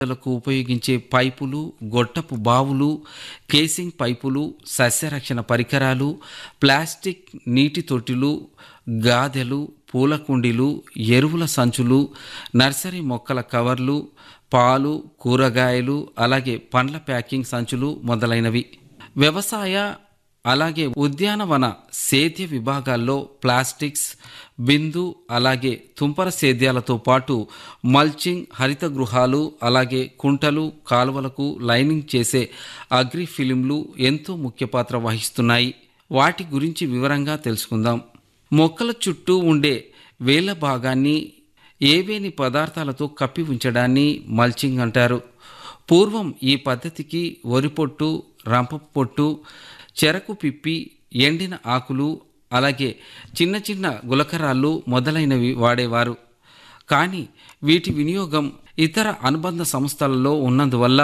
లకు ఉపయోగించే పైపులు గొట్టపు బావులు కేసింగ్ పైపులు సస్యరక్షణ పరికరాలు ప్లాస్టిక్ నీటి తొట్టిలు గాదెలు పూల కుండీలు ఎరువుల సంచులు నర్సరీ మొక్కల కవర్లు పాలు కూరగాయలు అలాగే పండ్ల ప్యాకింగ్ సంచులు మొదలైనవి వ్యవసాయ అలాగే ఉద్యానవన సేద్య విభాగాల్లో ప్లాస్టిక్స్ బిందు అలాగే తుంపర సేద్యాలతో పాటు మల్చింగ్ హరిత గృహాలు అలాగే కుంటలు కాలువలకు లైనింగ్ చేసే అగ్రి ఫిలింలు ఎంతో ముఖ్య పాత్ర వహిస్తున్నాయి వాటి గురించి వివరంగా తెలుసుకుందాం మొక్కల చుట్టూ ఉండే వేల భాగాన్ని ఏవేని పదార్థాలతో కప్పి ఉంచడాన్ని మల్చింగ్ అంటారు పూర్వం ఈ పద్ధతికి వరి పొట్టు రంప పొట్టు చెరకు పిప్పి ఎండిన ఆకులు అలాగే చిన్న చిన్న గులకరాళ్ళు మొదలైనవి వాడేవారు కానీ వీటి వినియోగం ఇతర అనుబంధ సంస్థలలో ఉన్నందువల్ల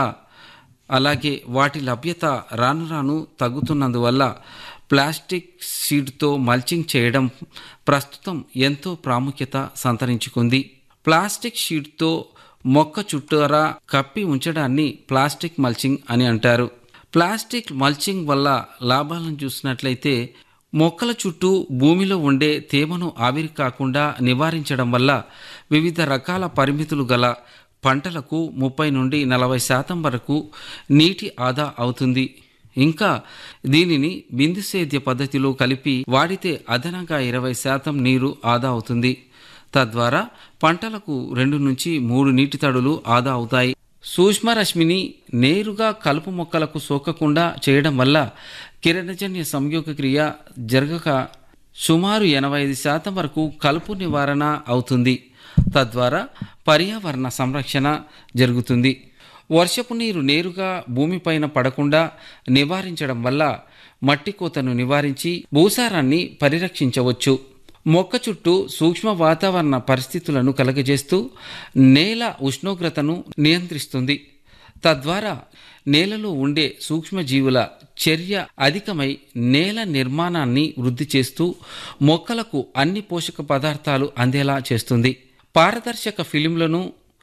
అలాగే వాటి లభ్యత రాను రాను తగ్గుతున్నందువల్ల ప్లాస్టిక్ షీట్తో మల్చింగ్ చేయడం ప్రస్తుతం ఎంతో ప్రాముఖ్యత సంతరించుకుంది ప్లాస్టిక్ షీట్తో మొక్క చుట్టూరా కప్పి ఉంచడాన్ని ప్లాస్టిక్ మల్చింగ్ అని అంటారు ప్లాస్టిక్ మల్చింగ్ వల్ల లాభాలను చూసినట్లయితే మొక్కల చుట్టూ భూమిలో ఉండే తేమను ఆవిరి కాకుండా నివారించడం వల్ల వివిధ రకాల పరిమితులు గల పంటలకు ముప్పై నుండి నలభై శాతం వరకు నీటి ఆదా అవుతుంది ఇంకా దీనిని బిందు సేద్య పద్ధతిలో కలిపి వాడితే అదనంగా ఇరవై శాతం నీరు ఆదా అవుతుంది తద్వారా పంటలకు రెండు నుంచి మూడు నీటి తడులు ఆదా అవుతాయి సూక్ష్మరశ్మిని నేరుగా కలుపు మొక్కలకు సోకకుండా చేయడం వల్ల కిరణజన్య సంయోగ క్రియ జరగక సుమారు ఎనభై ఐదు శాతం వరకు కలుపు నివారణ అవుతుంది తద్వారా పర్యావరణ సంరక్షణ జరుగుతుంది వర్షపు నీరు నేరుగా భూమిపైన పడకుండా నివారించడం వల్ల మట్టి కోతను నివారించి భూసారాన్ని పరిరక్షించవచ్చు మొక్క చుట్టూ సూక్ష్మ వాతావరణ పరిస్థితులను కలగజేస్తూ నేల ఉష్ణోగ్రతను నియంత్రిస్తుంది తద్వారా నేలలో ఉండే సూక్ష్మజీవుల చర్య అధికమై నేల నిర్మాణాన్ని వృద్ధి చేస్తూ మొక్కలకు అన్ని పోషక పదార్థాలు అందేలా చేస్తుంది పారదర్శక ఫిలింలను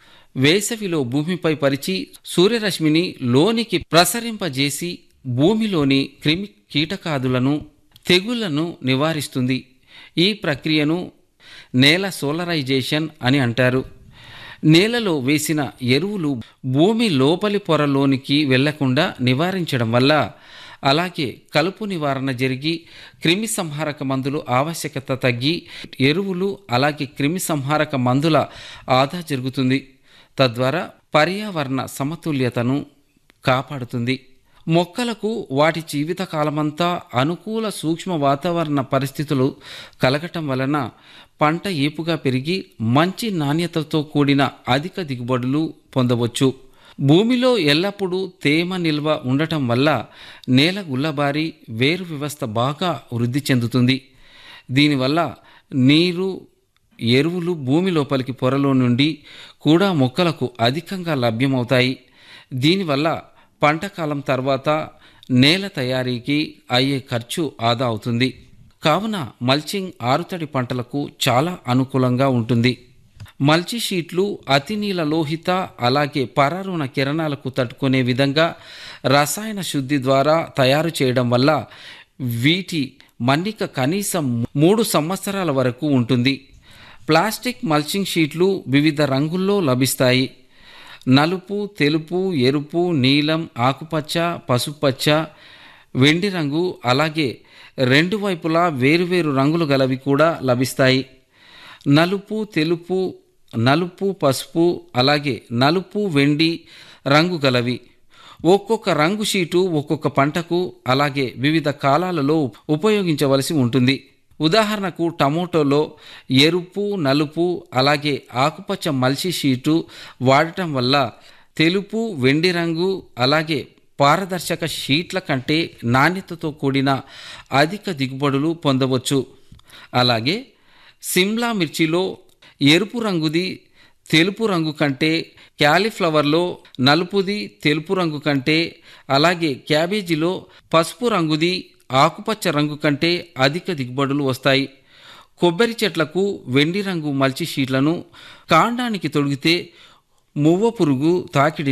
వేసవిలో భూమిపై పరిచి సూర్యరశ్మిని లోనికి ప్రసరింపజేసి భూమిలోని క్రిమి కీటకాదులను తెగుళ్లను నివారిస్తుంది ఈ ప్రక్రియను నేల సోలరైజేషన్ అని అంటారు నేలలో వేసిన ఎరువులు భూమి లోపలి పొరలోనికి వెళ్లకుండా నివారించడం వల్ల అలాగే కలుపు నివారణ జరిగి క్రిమి సంహారక మందులు ఆవశ్యకత తగ్గి ఎరువులు అలాగే క్రిమి సంహారక మందుల ఆదా జరుగుతుంది తద్వారా పర్యావరణ సమతుల్యతను కాపాడుతుంది మొక్కలకు వాటి జీవితకాలమంతా అనుకూల సూక్ష్మ వాతావరణ పరిస్థితులు కలగటం వలన పంట ఏపుగా పెరిగి మంచి నాణ్యతతో కూడిన అధిక దిగుబడులు పొందవచ్చు భూమిలో ఎల్లప్పుడూ తేమ నిల్వ ఉండటం వల్ల నేల గుల్లబారి వేరు వ్యవస్థ బాగా వృద్ధి చెందుతుంది దీనివల్ల నీరు ఎరువులు భూమి లోపలికి పొరలో నుండి కూడా మొక్కలకు అధికంగా లభ్యమవుతాయి దీనివల్ల పంట కాలం తర్వాత నేల తయారీకి అయ్యే ఖర్చు ఆదా అవుతుంది కావున మల్చింగ్ ఆరుతడి పంటలకు చాలా అనుకూలంగా ఉంటుంది మల్చి షీట్లు అతి నీల లోహిత అలాగే పరారుణ కిరణాలకు తట్టుకునే విధంగా రసాయన శుద్ధి ద్వారా తయారు చేయడం వల్ల వీటి మన్నిక కనీసం మూడు సంవత్సరాల వరకు ఉంటుంది ప్లాస్టిక్ మల్చింగ్ షీట్లు వివిధ రంగుల్లో లభిస్తాయి నలుపు తెలుపు ఎరుపు నీలం ఆకుపచ్చ పసుపచ్చ వెండి రంగు అలాగే రెండు వైపులా వేరువేరు రంగులు గలవి కూడా లభిస్తాయి నలుపు తెలుపు నలుపు పసుపు అలాగే నలుపు వెండి రంగు గలవి ఒక్కొక్క రంగు షీటు ఒక్కొక్క పంటకు అలాగే వివిధ కాలాలలో ఉపయోగించవలసి ఉంటుంది ఉదాహరణకు టమోటోలో ఎరుపు నలుపు అలాగే ఆకుపచ్చ మల్చి షీటు వాడటం వల్ల తెలుపు వెండి రంగు అలాగే పారదర్శక షీట్ల కంటే నాణ్యతతో కూడిన అధిక దిగుబడులు పొందవచ్చు అలాగే సిమ్లా మిర్చిలో ఎరుపు రంగుది తెలుపు రంగు కంటే క్యాలీఫ్లవర్లో నలుపుది తెలుపు రంగు కంటే అలాగే క్యాబేజీలో పసుపు రంగుది ఆకుపచ్చ రంగు కంటే అధిక దిగుబడులు వస్తాయి కొబ్బరి చెట్లకు వెండి రంగు మల్చి షీట్లను కాండానికి తొడిగితే మువ్వ పురుగు తాకిడి